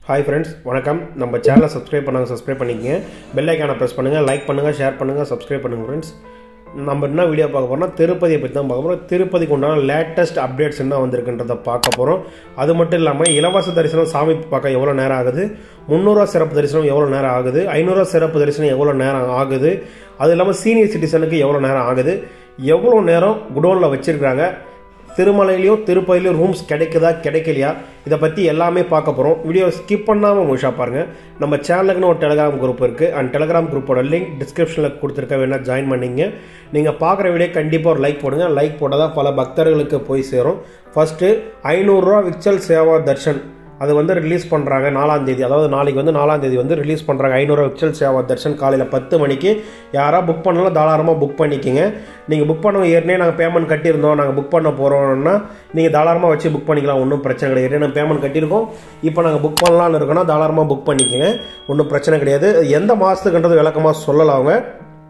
hi friends வணக்கம் நம்ம சேனலை சப்ஸ்கிரைப் பண்ணாங்க சப்ஸ்கிரைப் பண்ணிக்கங்க பெல் ஐக்கானை ப்ரெஸ் பண்ணுங்கள் லைக் பண்ணுங்கள் ஷேர் பண்ணுங்கள் சப்ஸ்கிரைப் பண்ணுங்கள் ஃப்ரெண்ட்ஸ் நம்ம என்ன வீடியோ பார்க்க போகிறோம்னா திருப்பதியை பற்றி தான் பார்க்க போகிறோம் திருப்பதிக்கு உண்டான லேட்டஸ்ட் அப்டேட்ஸ் என்ன வந்திருக்குன்றதை பார்க்க போகிறோம் அது மட்டும் இல்லாமல் இலவச தரிசனம் சாமி பார்க்க எவ்வளோ நேரம் ஆகுது முந்நூறுவா சிறப்பு தரிசனம் எவ்வளோ நேரம் ஆகுது ஐநூறுரூவா சிறப்பு தரிசனம் எவ்வளோ நேரம் ஆகுது அது இல்லாமல் சீனியர் சிட்டிசனுக்கு எவ்வளோ நேரம் ஆகுது எவ்வளோ நேரம் குடோனில் வச்சுருக்காங்க திருமலையிலையும் திருப்பதிலையும் ரூம்ஸ் கிடைக்குதா கிடைக்கலையா இதை பற்றி எல்லாமே பார்க்க போகிறோம் வீடியோ ஸ்கிப் பண்ணாமல் முழுஷா பாருங்கள் நம்ம சேனலுக்குன்னு ஒரு டெலகிராம் குரூப் இருக்குது அந்த டெலகிராம் குரூப்போட லிங்க் டிஸ்கிரிப்ஷனில் கொடுத்துருக்க வேணால் ஜாயின் பண்ணிங்க நீங்கள் பார்க்குற வீடியோ கண்டிப்பாக ஒரு லைக் போடுங்க லைக் போட்டால் தான் பல பக்தர்களுக்கு போய் சேரும் ஃபஸ்ட்டு ஐநூறுரூவா விக்சல் சேவா தர்ஷன் அது வந்து ரிலீஸ் பண்ணுறாங்க நாலாம் தேதி அதாவது நாளைக்கு வந்து நாலாம் தேதி வந்து ரிலீஸ் பண்ணுறாங்க ஐநூறு விக்சல் சேவா தர்ஷன் காலையில் பத்து மணிக்கு யாராக புக் பண்ணலாம் தாராளமாக புக் பண்ணிக்கிங்க நீங்கள் புக் பண்ண ஏற்கனவே நாங்கள் பேமெண்ட் கட்டியிருந்தோம் நாங்கள் புக் பண்ண போகிறோம்னா நீங்கள் தாராளமாக வச்சு புக் பண்ணிக்கலாம் ஒன்றும் பிரச்சனை கிடையாது ஏற்கனவே பேமெண்ட் கட்டியிருக்கோம் இப்போ நாங்கள் புக் பண்ணலான்னு இருக்கோன்னா தாராளமாக புக் பண்ணிக்கங்க ஒன்றும் பிரச்சனை கிடையாது எந்த மாதத்துக்குன்றது விளக்கமாக சொல்லலாம் அவங்க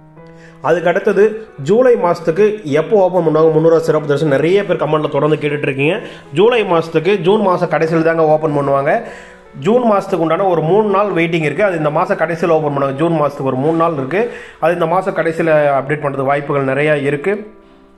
அதுக்கு அடுத்தது ஜூலை மாதத்துக்கு எப்போ ஓப்பன் பண்ணுவாங்க முந்நூறுவா சிறப்பு தரிசனம் நிறைய பேர் கமெண்ட்டில் தொடர்ந்து கேட்டுட்டு இருக்கீங்க ஜூலை மாதத்துக்கு ஜூன் மாதம் கடைசியில் தாங்க ஓப்பன் பண்ணுவாங்க ஜூன் மாதத்துக்கு உண்டான ஒரு மூணு நாள் வெயிட்டிங் இருக்குது அது இந்த மாதம் கடைசியில் ஓப்பன் பண்ணுவாங்க ஜூன் மாதத்துக்கு ஒரு மூணு நாள் இருக்குது அது இந்த மாதம் கடைசியில் அப்டேட் பண்ணுறதுக்கு வாய்ப்புகள் நிறையா இருக்குது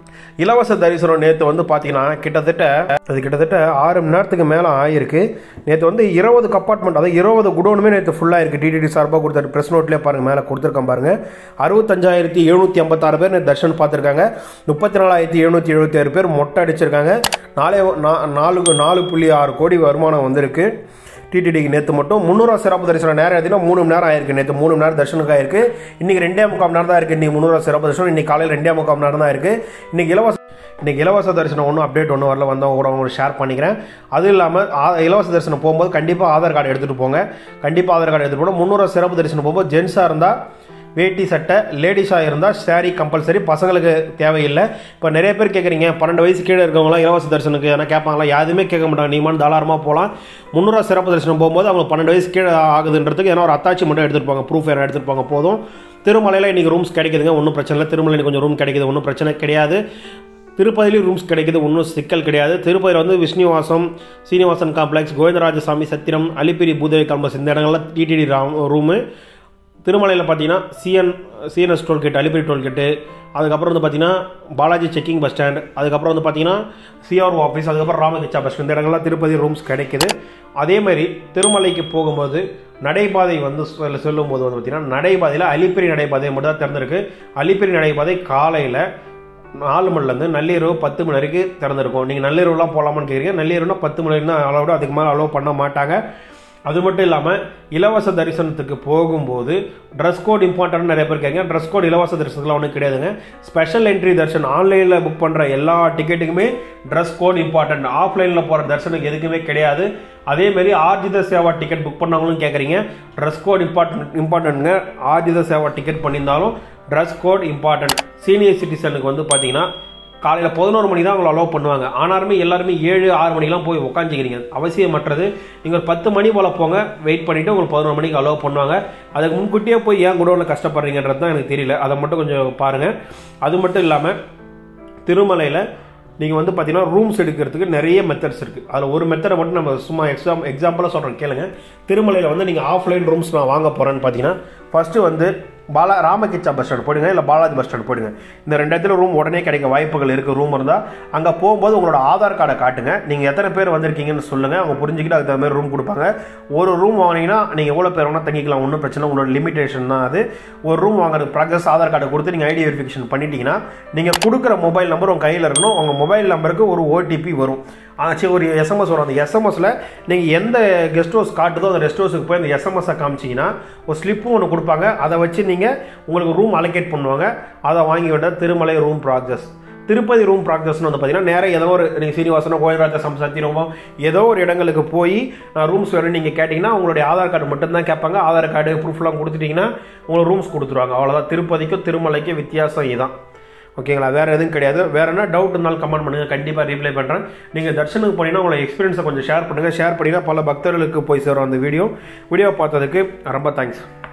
இலவச தரிசனம் நேற்று வந்து பார்த்தீங்கன்னா கிட்டத்தட்ட அது கிட்டத்தட்ட ஆறு மணி நேரத்துக்கு மேலே ஆயிருக்கு நேற்று வந்து இருபது கப்பார்ட்மெண்ட் அதாவது இருபது குடோனுமே நேற்று ஃபுல்லாக இருக்குது டிடிடி சார்பாக கொடுத்தாரு ப்ரெஸ் நோட்லேயே பாருங்கள் மேலே கொடுத்துருக்கேன் பாருங்கள் அறுபத்தஞ்சாயிரத்தி எழுநூற்றி ஐம்பத்தாறு பேர் நேற்று தர்ஷன் பார்த்துருக்காங்க முப்பத்தி நாலாயிரத்தி எழுநூற்றி எழுபத்தி ஆறு பேர் மொட்டை அடிச்சிருக்காங்க நாலே நாலு நாலு புள்ளி ஆறு கோடி வருமானம் வந்திருக்கு டிடிடிக்கு நேற்று மட்டும் முந்நூறுவா சிறப்பு தரிசனம் நேரம் எடுத்தீங்கன்னா மூணு மணி நேரம் ஆயிருக்கு நேற்று மூணு மணி நேரம் தர்ஷனுக்கு ஆயிருக்கு இன்னைக்கு ரெண்டே முக்கால் மணி நேரம் தான் இருக்குது இன்னைக்கு முந்நூறுவா சிறப்பு தரிசனம் இன்னைக்கு காலையில் ரெண்டே முக்கால் மணி நேரம் தான் இருக்குது இன்னைக்கு இலவச இன்னைக்கு இலவச தரிசனம் ஒன்றும் அப்டேட் ஒன்றும் வரல வந்தவங்க கூட உங்களுக்கு ஷேர் பண்ணிக்கிறேன் அதுவும் இல்லாமல் இலவச தரிசனம் போகும்போது கண்டிப்பாக ஆதார் கார்டு எடுத்துகிட்டு போங்க கண்டிப்பாக ஆதார் கார்டு எடுத்துகிட்டு போங்க முந்நூறுவா சிறப்பு தரிசனம் போகும்போது ஜென்ஸாக இருந்தால் வேட்டி சட்டை லேடிஸாக இருந்தால் சாரீ கம்பல்சரி பசங்களுக்கு தேவையில்லை இப்போ நிறைய பேர் கேட்குறீங்க பன்னெண்டு வயசு கீழே இருக்கவங்களாம் இலவச தரிசனத்துக்கு எதனா கேட்பாங்களா யாருமே கேட்க மாட்டாங்க நீ மட்டும் தாராளமாக போகலாம் முந்நூறுவா சிறப்பு தரிசனம் போகும்போது அவங்க பன்னெண்டு வயசு கீழே ஆகுதுன்றதுக்கு ஏன்னா ஒரு அத்தாச்சி மட்டும் எடுத்துகிட்டு போங்க ப்ரூஃப் என்ன எடுத்துகிட்டு போங்க போதும் திருமலையில் இன்றைக்கி ரூம்ஸ் கிடைக்குதுங்க ஒன்றும் பிரச்சனை இல்லை திருமலையில் கொஞ்சம் ரூம் கிடைக்குது ஒன்றும் பிரச்சனை கிடையாது திருப்பதிலையும் ரூம்ஸ் கிடைக்குது ஒன்றும் சிக்கல் கிடையாது திருப்பதியில் வந்து விஷ்ணுவாசம் சீனிவாசன் காம்ப்ளெக்ஸ் கோவிந்தராஜசாமி சத்திரம் அலிப்பிரி பூதேவி காம்ப்ளெக்ஸ் இந்த இடங்கள்லாம் டிடிடி ரூமு திருமலையில் பார்த்தீங்கன்னா CN CNS toll gate Alipiri toll gate அதுக்கப்புறம் வந்து பார்த்தீங்கன்னா பாலாஜி செக்கிங் பஸ் ஸ்டாண்ட் அதுக்கப்புறம் வந்து பார்த்தீங்கன்னா சிஆர்ஓ ஆஃபீஸ் அதுக்கப்புறம் ராமகிச்சா பஸ் ஸ்டாண்ட் இந்த இடங்கள்லாம் திருப்பதி ரூம்ஸ் கிடைக்குது அதே மாதிரி திருமலைக்கு போகும்போது நடைபாதை வந்து செல்லும்போது வந்து பார்த்தீங்கன்னா நடைபாதையில் அலிப்பிரி நடைபாதை மட்டும் தான் திறந்திருக்கு அலிப்பிரி நடைபாதை காலையில் நாலு மணிலேருந்து நள்ளிரவு பத்து மணி வரைக்கும் திறந்திருக்கும் நீங்கள் நள்ளிரவுலாம் போகலாமான்னு கேட்குறீங்க நள்ளிரவுனா பத்து மணி வரைக்கும் தான் அளவோட அதுக்கு மேலே அலோவ் பண்ண மாட்டாங்க அது மட்டும் இல்லாமல் இலவச தரிசனத்துக்கு போகும்போது ட்ரெஸ் கோட் இம்பார்ட்டன்ட் நிறைய பேர் கேட்குங்க ட்ரெஸ் கோட் இலவச தரிசனத்தில் ஒன்றும் கிடையாதுங்க ஸ்பெஷல் என்ட்ரி தர்ஷன் ஆன்லைனில் புக் பண்ணுற எல்லா டிக்கெட்டுக்குமே ட்ரெஸ் கோட் இம்பார்ட்டன்ட் ஆஃப்லைனில் போகிற தர்ஷனுக்கு எதுக்குமே கிடையாது அதேமாரி ஆர்ஜித சேவா டிக்கெட் புக் பண்ணவங்களும் கேட்குறீங்க ட்ரெஸ் கோட் இம்பார்ட்டன்ட் இம்பார்ட்டன்ட்ங்க ஆர்ஜித சேவா டிக்கெட் பண்ணியிருந்தாலும் ட்ரெஸ் கோட் இம்பார்ட்டன்ட் சீனியர் சிட்டிசனுக்கு வந்து பார்த்தீங்கன்னா காலையில் பதினோரு மணி தான் அவங்களை அலோவ் பண்ணுவாங்க ஆனாலுமே எல்லாருமே ஏழு ஆறு மணிக்கெலாம் போய் உட்காந்துக்கிறீங்க அவசியமற்றது நீங்கள் ஒரு பத்து மணி போல் போங்க வெயிட் பண்ணிவிட்டு உங்களுக்கு பதினோரு மணிக்கு அலோவ் பண்ணுவாங்க அதுக்கு முன்கூட்டியே போய் ஏன் குடோனில் கஷ்டப்படுறீங்கன்றது தான் எனக்கு தெரியல அதை மட்டும் கொஞ்சம் பாருங்கள் அது மட்டும் இல்லாமல் திருமலையில் நீங்கள் வந்து பார்த்தீங்கன்னா ரூம்ஸ் எடுக்கிறதுக்கு நிறைய மெத்தட்ஸ் இருக்குது அதில் ஒரு மெத்தடை மட்டும் நம்ம சும்மா எக்ஸாம் எக்ஸாம்பிளாக சொல்கிறேன் கேளுங்க திருமலையில் வந்து நீங்கள் ஆஃப்லைன் ரூம்ஸ் நான் வாங்க போகிறேன்னு பார்த்தீங்கன்னா ஃபஸ்ட்டு வந்து பாலா ராமகிச்சா பஸ் ஸ்டாண்ட் போயிடுங்க இல்லை பாலாஜி பஸ் ஸ்டாண்ட் போயிடுங்க இந்த ரெண்டு இடத்துல ரூம் உடனே கிடைக்க வாய்ப்புகள் இருக்குது ரூம் இருந்தால் அங்கே போகும்போது உங்களோட ஆதார் கார்டை காட்டுங்க நீங்கள் எத்தனை பேர் வந்திருக்கீங்கன்னு சொல்லுங்கள் அவங்க புரிஞ்சுக்கிட்டு அதுக்கு தகுந்த மாதிரி ரூம் கொடுப்பாங்க ஒரு ரூம் வாங்கினீங்கன்னா நீங்கள் எவ்வளோ பேர் வேணால் தங்கிக்கலாம் ஒன்றும் பிரச்சனை உங்களோட லிமிடேஷன் தான் அது ஒரு ரூம் வாங்குறது ப்ராக்ரஸ் ஆதார் கார்டை கொடுத்து நீங்கள் ஐடி வெரிஃபிகேஷன் பண்ணிட்டீங்கன்னா நீங்கள் கொடுக்குற மொபைல் நம்பர் உங்கள் கையில் இருக்கணும் உங்கள் மொபைல் நம்பருக்கு ஒரு ஓடிபி வரும் ஆச்சு ஒரு எஸ்எம்எஸ் வரும் அந்த எஸ்எம்எஸில் நீங்கள் எந்த கெஸ்ட் ஹவுஸ் காட்டுதோ அந்த ரெஸ்ட் ஹவுஸுக்கு போய் அந்த எஸ்எம்எஸை காமிச்சிங்கன்னா ஒரு ஸ்லிப்பும் ஒன்று கொடுப்பாங்க அதை வச்சு நீங்கள் உங்களுக்கு ரூம் அலோகேட் பண்ணுவாங்க அதை வாங்கி விட்ட Tirumala room progress Tirupati room ப்ராக்ரஸ்னு வந்து பார்த்தீங்கன்னா நேராக ஏதோ ஒரு நீங்கள் சீனிவாசனோ கோயில்ராஜ சம்சத்திரமோ ஏதோ ஒரு இடங்களுக்கு போய் நான் ரூம்ஸ் வேணும் நீங்கள் கேட்டிங்கன்னா உங்களுடைய ஆதார் கார்டு மட்டும்தான் கேட்பாங்க ஆதார் கார்டு ப்ரூஃப்லாம் கொடுத்துட்டிங்கன்னா உங்களுக்கு ரூம்ஸ் கொடுத்துருவாங்க அவ்வளோதான் திருப்பதிக்கும் திருமலைக்கும் வித்தியாசம் இதுதான் ஓகேங்களா வேறு எதுவும் கிடையாது வேறு என்ன டவுட் இருந்தாலும் கமெண்ட் பண்ணுங்கள் கண்டிப்பாக ரீப்ளை பண்ணுறேன் நீங்கள் தர்ஷனுக்கு போனீங்கன்னா உங்களை எக்ஸ்பீரியன்ஸை கொஞ்சம் ஷேர் பண்ணுங்கள் ஷேர் பண்ணிங்கன்னா பல பக்தர்களுக்கு போய் சேரும் அந்த வீடியோ வீடியோ பார்த்ததுக்கு ரொம்ப தேங்க்ஸ்